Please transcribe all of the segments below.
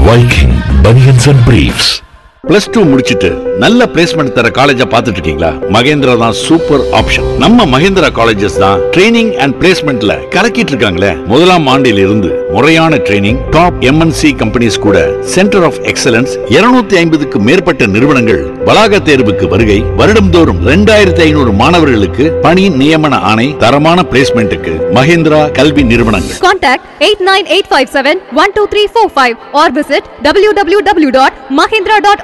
Viking Bunions and Briefs. Plus two முடிச்சிட்டு நல்ல placement தர காலேஜ பாத்துட்டு இருக்கீங்களா மகேந்திரா தான் சூப்பர் ஆப்ஷன் நம்ம மகேந்திரா காலேஜஸ் தான் ட்ரைனிங் அண்ட் பிளேஸ்மெண்ட்ல கலக்கிட்டு இருக்காங்களே முதலாம் ஆண்டில் இருந்து முறையான ட்ரைனிங் டாப் எம்என்சி கம்பெனிஸ் கூட சென்டர் ஆஃப் எக்ஸலன்ஸ் 250 ஐம்பதுக்கு மேற்பட்ட நிறுவனங்கள் வளாக தேர்வுக்கு வருகை வருடம்தோறும் ரெண்டாயிரத்தி ஐநூறு மாணவர்களுக்கு பணி நியமன ஆணை தரமான பிளேஸ்மெண்ட்டுக்கு மகேந்திரா கல்வி நிறுவனங்கள் Contact 89857-12345 or visit www.mahindra.org.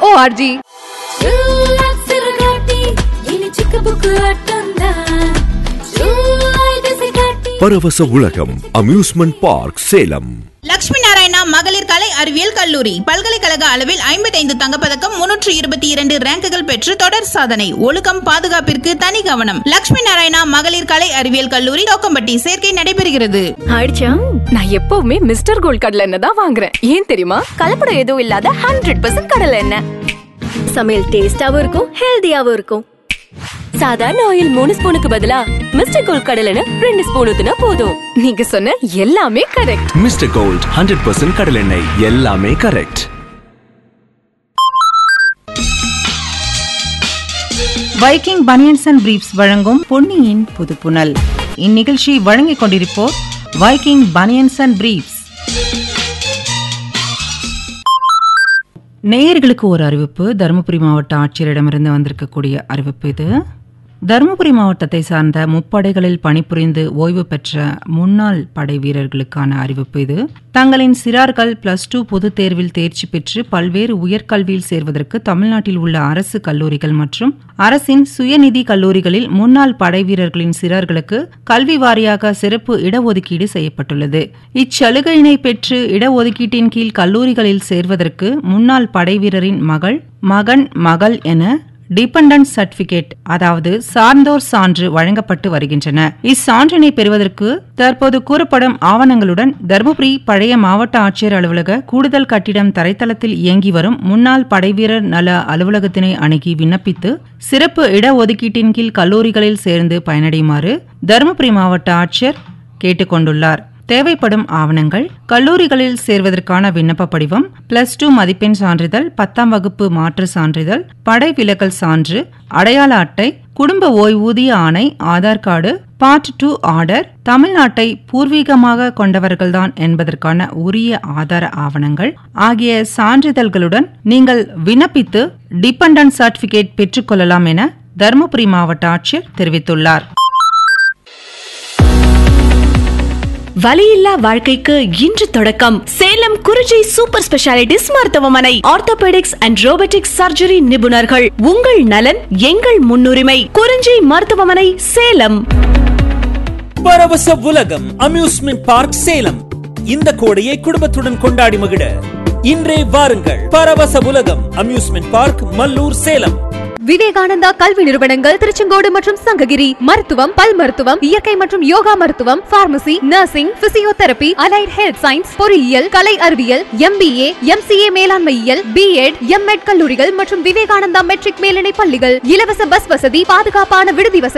பரவச உலகம் அம்யூஸ்மெண்ட் பார்க் சேலம் லட்சுமி நாராயணா மகளிர் கலை அறிவியல் கல்லூரி பல்கலைக்கழக அளவில் ஐம்பத்தைந்து தங்கப்பதக்கம் முன்னூற்று இருபத்தி இரண்டு ரேங்குகள் பெற்று தொடர் சாதனை ஒழுக்கம் பாதுகாப்பிற்கு தனி கவனம் லட்சுமி நாராயணா மகளிர் கலை அறிவியல் கல்லூரி தோக்கம்பட்டி சேர்க்கை நடைபெறுகிறது அடிச்சா நான் எப்பவுமே மிஸ்டர் கோல்ட் கடலை எண்ணெய் தான் வாங்குறேன் ஏன் தெரியுமா கலப்படம் எதுவும் இல்லாத ஹண்ட்ரட் பர்சன்ட் கடலை எண்ணெய் சமையல் டேஸ்டாவும் இருக்கும் ஹெல்தியாவும் இருக்கும் சாதாரண ஆயில் மூணு ஸ்பூனுக்கு பதிலா மிஸ்டர் கோல்ட் கடலை எண்ணெய் ரெண்டு ஸ்பூன் ஊத்துனா போதும் நீங்க சொன்ன எல்லாமே correct mister gold hundred percent கடலெண்ணெய் எல்லாமே correct Viking banians and briefs வழங்கும் பொன்னியின் புதுப்புனல் இந்நிகழ்ச்சி வழங்கிக் கொண்டிருப்போர் வைக்கிங் பனியன்ஸ் அண்ட் பிரீப்ஸ் நேயர்களுக்கு ஒரு அறிவிப்பு தருமபுரி மாவட்ட ஆட்சியரிடமிருந்து வந்திருக்கக்கூடிய அறிவிப்பு இது தருமபுரி மாவட்டத்தை சார்ந்த முப்படைகளில் பணிபுரிந்து ஓய்வு பெற்ற முன்னாள் படை வீரர்களுக்கான அறிவிப்பு இது தங்களின் சிறார்கள் பிளஸ் டூ பொதுத் தேர்வில் தேர்ச்சி பெற்று பல்வேறு உயர்கல்வியில் சேர்வதற்கு தமிழ்நாட்டில் உள்ள அரசு கல்லூரிகள் மற்றும் அரசின் சுயநிதி கல்லூரிகளில் முன்னாள் படை வீரர்களின் சிறார்களுக்கு கல்வி வாரியாக சிறப்பு இடஒதுக்கீடு செய்யப்பட்டுள்ளது இச்சலுகையினை பெற்று இடஒதுக்கீட்டின் கீழ் கல்லூரிகளில் சேர்வதற்கு முன்னாள் படை வீரரின் மகள் மகன் மகள் என டிபெண்டன்ட் சர்டிபிகேட் அதாவது சார்ந்தோர் சான்று வழங்கப்பட்டு வருகின்றன இச்சான்றினை பெறுவதற்கு தற்போது கூறப்படும் ஆவணங்களுடன் தருமபுரி பழைய மாவட்ட ஆட்சியர் அலுவலக கூடுதல் கட்டிடம் தரைத்தளத்தில் இயங்கி வரும் முன்னாள் படைவீரர் நல அலுவலகத்தினை அணுகி விண்ணப்பித்து சிறப்பு இடஒதுக்கீட்டின் கீழ் கல்லூரிகளில் சேர்ந்து பயனடையுமாறு தருமபுரி மாவட்ட ஆட்சியர் கேட்டுக்கொண்டுள்ளார் தேவைப்படும் ஆவணங்கள் கல்லூரிகளில் சேர்வதற்கான விண்ணப்ப படிவம் பிளஸ் டூ மதிப்பெண் சான்றிதழ் பத்தாம் வகுப்பு மாற்று சான்றிதழ் படை விலகல் சான்று அடையாள அட்டை குடும்ப ஓய்வூதிய ஆணை Aadhaar card part two order தமிழ்நாட்டை பூர்வீகமாக கொண்டவர்கள்தான் என்பதற்கான உரிய ஆதார ஆவணங்கள் ஆகிய சான்றிதழ்களுடன் நீங்கள் விண்ணப்பித்து டிபெண்டன்ட் சர்டிபிகேட் பெற்றுக்கொள்ளலாம் என தருமபுரி மாவட்ட ஆட்சியர் தெரிவித்துள்ளார் வலியில்லா வாழ்க்கைக்கு இன்று தொடக்கம் சேலம் குறிஞ்சி சூப்பர் ஸ்பெஷாலிட்டிஸ் மருத்துவமனை ஆர்த்தோபெடிக்ஸ் அண்ட் ரோபோட்டிக்ஸ் சர்ஜரி நிபுணர்கள் உங்கள் நலன் எங்கள் முன்னுரிமை குறிஞ்சி மருத்துவமனை சேலம் பரவச உலகம் அம்யூஸ்மெண்ட் பார்க் சேலம் இந்த கோடையை குடும்பத்துடன் கொண்டாடி மகிழ இன்றே வாருங்கள் பரவச உலகம் அம்யூஸ்மெண்ட் பார்க் மல்லூர் சேலம் விவேகானந்தா கல்வி நிறுவனங்கள் திருச்செங்கோடு மற்றும் சங்ககிரி மருத்துவம் பல் மருத்துவம் இயற்கை மற்றும் யோகா மருத்துவம் pharmacy nursing physiotherapy allied health science பொறியியல் கலை அறிவியல் எம்பிஏ எம்சிஏ மேலாண்மையியல் பிஎட் எம்எட் கல்லூரிகள் மற்றும் விவேகானந்தா மெட்ரிக் மேல்நிலை பள்ளிகள் இலவச பஸ் வசதி பாதுகாப்பான விடுதி வசதி